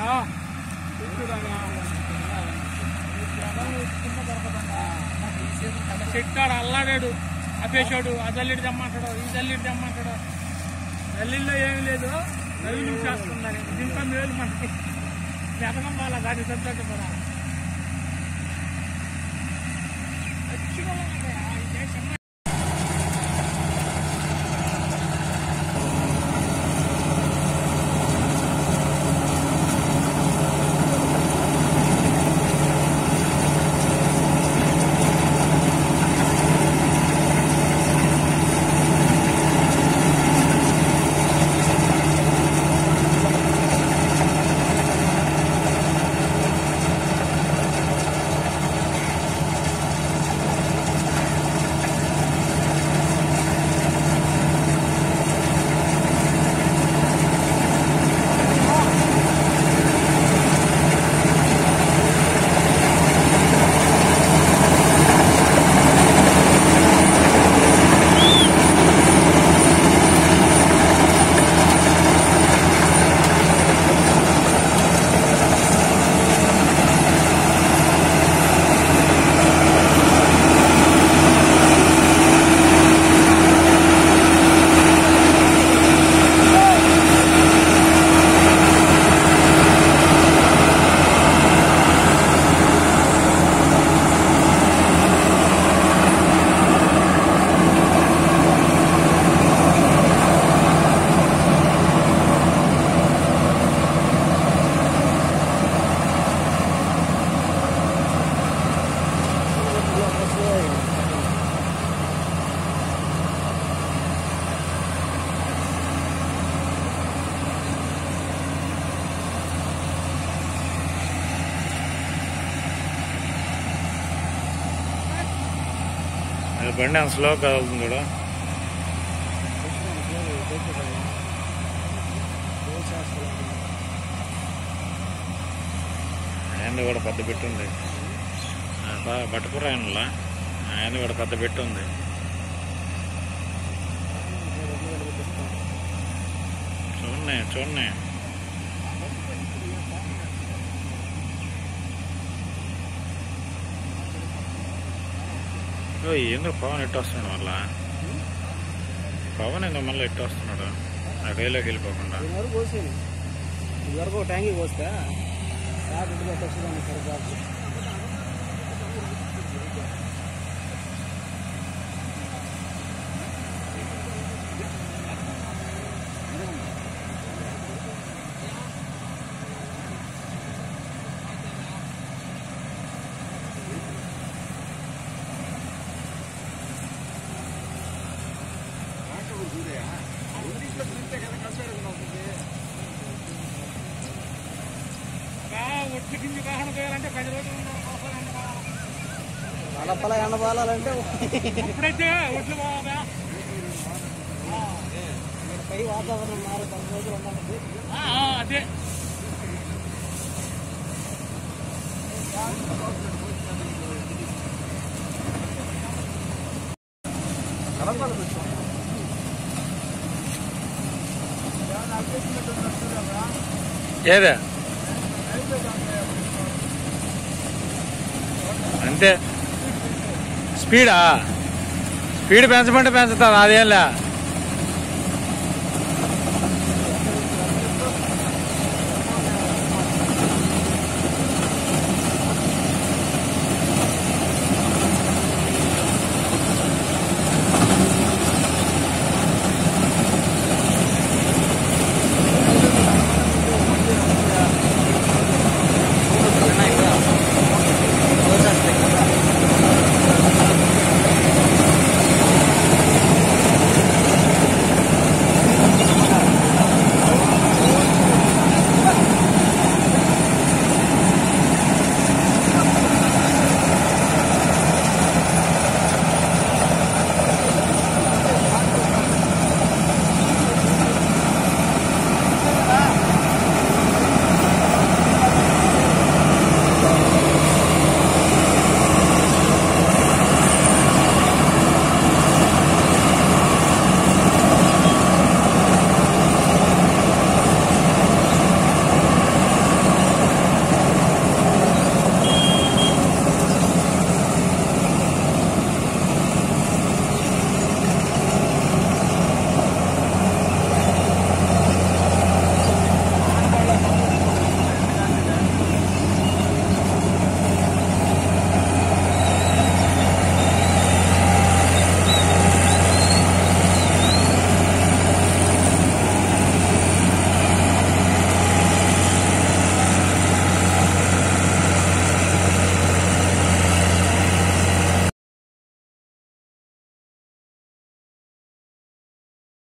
చెట్టాడు అల్లాడాడు అపేశాడు ఆ జల్లిడి తెమ్మంటాడు ఈ జల్లిడి తెమ్మంటాడు జల్లిల్లో ఏమీ లేదు రెవెన్యూ చేస్తున్నారు దీంతో మేలు మనకి వెతకం వాళ్ళ దాన్ని సంతోషపడాలి మంచిగా ఉంది. ఆ ఈ దేశం అది బండి అంత స్లో కదులుతుంది కూడా ఆయన కూడా పెద్ద పెట్టి ఉంది ఆ, బాగా బట్టపుర ఆయనలా ఆయన కూడా పెద్ద పెట్టి ఉంది చూడండి చూడండి ఓ, ఎందుకు పవన్ ఎట్టు వస్తున్నాడు మళ్ళా పవన్ ఎందుకు మళ్ళీ ఎట్టు వస్తున్నాడు ఆ రైల్లోకి వెళ్ళిపోకుండా వరకు పోసాను ఇదివరకు ఒక ట్యాంకీ పోస్తే ట్యాప్ ఇంటిలో ఖచ్చితంగా సరిగ్గా ఒట్టి కింది వాహన పోయాలంటే పది రోజులు ఉన్న అవసరం ఉంది కదా. అలపల ఎండబాలంటే ఇప్పుడైతే ఒట్లు పోవాలా పై వాతావరణం మారి పది రోజులు ఉండాలి ఆ, ఆ, అదే ఏదే అంతే స్పీడా స్పీడ్ పెంచమంటే పెంచుతాను అదేంలే